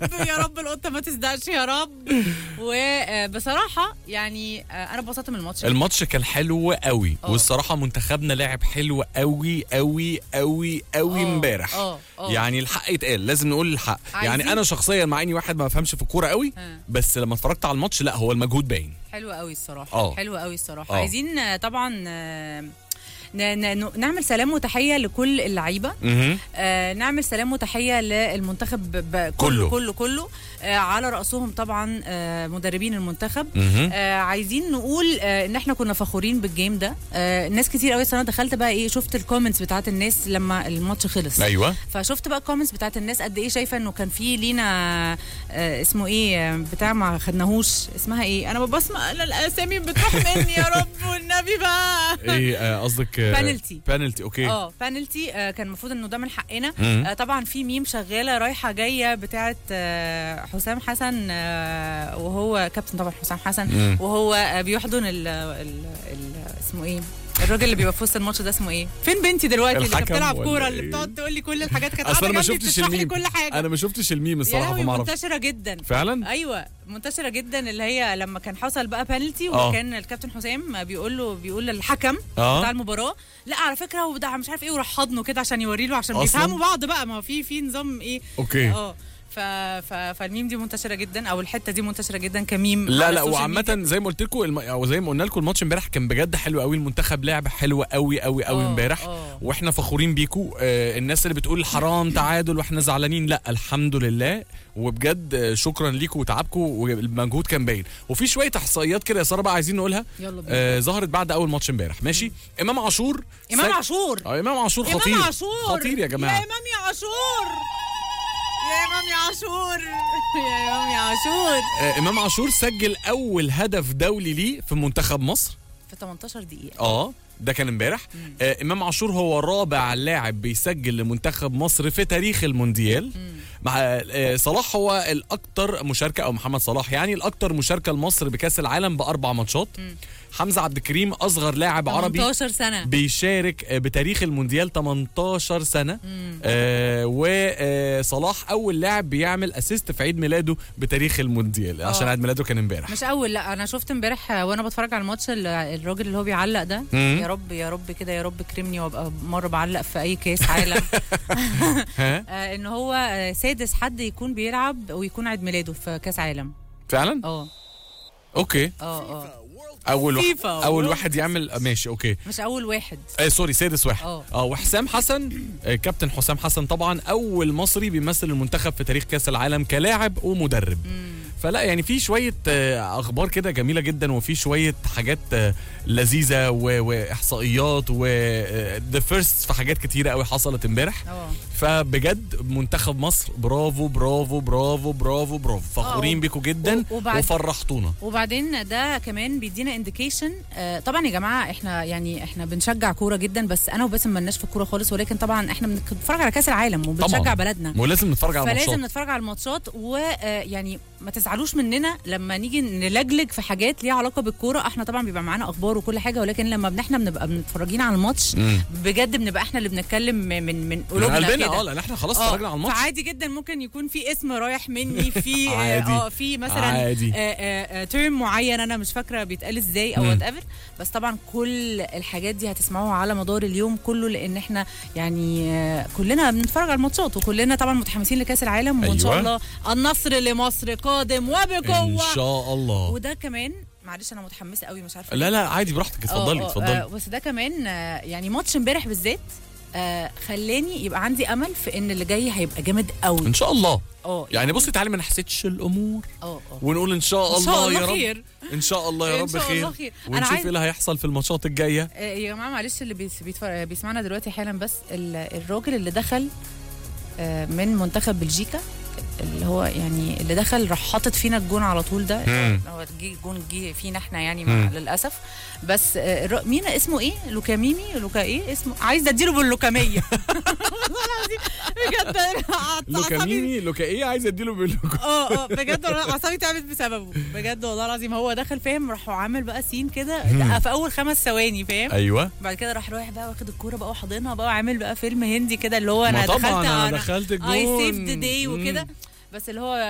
يا رب القطه ما تزدقش يا رب وبصراحه يعني آه، انا اتبسطت من الماتش الماتش كان حلو قوي اه. والصراحه منتخبنا لعب حلو قوي قوي قوي قوي اه، امبارح اه، اه. يعني الحق يتقال لازم نقول الحق عايزين- يعني انا شخصيا مع اني واحد ما بفهمش في الكوره قوي اه. بس لما اتفرجت على الماتش لا هو المجهود باين حلو قوي الصراحه اه. حلو قوي الصراحه اه. عايزين آه، طبعا آه، ن- ن- نعمل سلام وتحيه لكل اللعيبه مهم. آه نعمل سلام وتحيه للمنتخب ب- ب- كله. كله كله كله آه على راسهم طبعا آه مدربين المنتخب مهم. آه عايزين نقول آه ان احنا كنا فخورين بالجيم ده آه ناس كتير قوي انا دخلت بقى ايه شفت الكومنتس بتاعت الناس لما الماتش خلص ايوه فشفت بقى الكومنتس بتاعت الناس قد ايه شايفه انه كان في لينا آه اسمه ايه آه، بتاع ما خدناهوش اسمها ايه انا بسمع انا الاسامي بتروح مني يا رب والنبي بقى ايه آه، قصدك Penalty. بانلتي اوكي اه بانلتي آه كان المفروض انه ده من حقنا مم. آه طبعا في ميم شغاله رايحه جايه بتاعه آه حسام حسن آه وهو كابتن طبعا حسام حسن مم. وهو آه بيحضن ال ال ال اسمه ايه الراجل اللي بيبقى في وسط الماتش ده اسمه ايه؟ فين بنتي دلوقتي اللي كانت الحكم بتلعب ولا كوره إيه؟ اللي بتقعد تقول لي كل الحاجات كانت اصل انا ما قاعدة جنبي شفتش بتشرح لي الميم كل حاجه انا ما شفتش الميم يا الصراحه لهوي فما اعرفش منتشره جدا فعلا ايوه منتشره جدا اللي هي لما كان حصل بقى بانالتي آه. وكان الكابتن حسام بيقول له بيقول للحكم آه. بتاع المباراه لا على فكره وده مش عارف ايه وراح حضنه كده عشان يوري له عشان أصلاً؟ بيفهموا بعض بقى ما هو في في نظام ايه اوكي اه ف... ف... فالميم دي منتشره جدا او الحته دي منتشره جدا كميم لا على لا السوشيال ميديا. وعامة زي ما قلت لكم الم... او زي ما قلنا لكم الماتش امبارح كان بجد حلو قوي المنتخب لعب حلو قوي قوي قوي اه، امبارح اه. واحنا فخورين بيكم آه الناس اللي بتقول حرام تعادل واحنا زعلانين لا الحمد لله وبجد آه، شكرا ليكم وتعبكم والمجهود كان باين وفي شويه احصائيات كده يا ساره بقى عايزين نقولها يلا بينا آه ظهرت بعد اول ماتش امبارح ماشي امام عاشور امام سج- عاشور اه امام عاشور خطير امام عاشور خطير يا جماعه يا امام يا عاشور يا امام يا عاشور يا امام يا عاشور آه امام عاشور سجل اول هدف دولي ليه في منتخب مصر في 18 دقيقه اه ده كان امبارح آه امام عاشور هو رابع لاعب بيسجل لمنتخب مصر في تاريخ المونديال مع آه صلاح هو الاكثر مشاركه او محمد صلاح يعني الاكثر مشاركه لمصر بكاس العالم باربع ماتشات حمزه عبد الكريم اصغر لاعب عربي 18 سنه بيشارك آه، بتاريخ المونديال 18 سنه آه وصلاح اول لاعب بيعمل اسيست في عيد ميلاده بتاريخ المونديال عشان آه. عيد ميلاده كان امبارح مش اول لا انا شفت امبارح وانا بتفرج على الماتش ال- الراجل اللي هو بيعلق ده مم. يا رب يا رب كده يا رب كرمني وابقى مره بعلق في اي كاس عالم ها آه ان هو آه، سادس حد يكون بيلعب ويكون عيد ميلاده في كاس عالم فعلا اه اوكي اه اه اول واحد فيفا. اول واحد يعمل ماشي اوكي مش اول واحد آه سوري سادس واحد اه. اه وحسام حسن آه كابتن حسام حسن طبعا اول مصري بيمثل المنتخب في تاريخ كاس العالم كلاعب ومدرب فلا يعني في شويه آه اخبار كده جميله جدا وفي شويه حاجات آه لذيذه و- واحصائيات وذا فيرست في حاجات كتيره قوي حصلت امبارح اه فبجد منتخب مصر برافو برافو برافو برافو برافو فخورين اه. بيكم جدا و- وبعد- وفرحتونا وبعدين ده كمان بيدينا انديكيشن آه طبعا يا جماعه احنا يعني احنا بنشجع كوره جدا بس انا وباسم مالناش في الكوره خالص ولكن طبعا احنا بنتفرج على كاس العالم وبنشجع طبعا بلدنا ولازم نتفرج على فلازم الماتشات نتفرج على الماتشات ويعني ما تزعلوش مننا لما نيجي نلجلج في حاجات ليها علاقه بالكوره احنا طبعا بيبقى معانا اخبار وكل حاجه ولكن لما بن- احنا بنبقى متفرجين على الماتش مم. بجد بنبقى احنا اللي بنتكلم من من, من من قلوبنا قلبنا كده اه لان احنا خلاص آه، اتفرجنا على الماتش فعادي جدا ممكن يكون في اسم رايح مني في آه، عادي. اه في مثلا عادي. تيرم معين انا مش فاكره بيتقال ازاي او مم. وات ايفر بس طبعا كل الحاجات دي هتسمعوها على مدار اليوم كله لان احنا يعني آه، كلنا بنتفرج على الماتشات وكلنا طبعا متحمسين لكاس العالم وان شاء أيوة. الله النصر لمصر قادم ان وبقوه شاء الله وده كمان معلش انا متحمسه قوي مش عارفه لا لا عادي براحتك اتفضلي آه، آه، اتفضلي آه، بس ده كمان آه، يعني ماتش امبارح بالذات آه خلاني يبقى عندي امل في ان اللي جاي هيبقى جامد قوي ان شاء الله اه يعني بصي تعالي ما نحسدش الامور اه اه ونقول ان شاء ان شاء الله الله يا رب خير ان شاء الله يا إن رب شاء خير الله خير. أنا ونشوف عايز- ايه اللي هيحصل في الماتشات الجايه آه، يا جماعه معلش اللي بيس- بيتفرج بيسمعنا دلوقتي حالا بس ال- الراجل اللي دخل آه، من منتخب بلجيكا اللي هو يعني اللي دخل راح حاطط فينا الجون على طول ده مم. هو جه الجون جه فينا احنا يعني مع مم. للاسف بس آه، الر- مين اسمه ايه لوكاميمي لوكا ايه اسمه عايز اديله باللوكاميه والله العظيم بجد أعصابي- لوكاميني لوكا ايه عايز اديله باللوكا اه اه بجد والله اعصابي تعبت بسببه بجد والله العظيم هو دخل فاهم راح عامل بقى سين كده ده في اول خمس ثواني فاهم ايوه بعد كده راح رايح بقى واخد الكوره بقى وحاضنها بقى وعامل بقى فيلم هندي كده اللي هو ما انا طبعا دخلت انا دخلت الجون اي سيف ذا داي مم. وكده بس اللي هو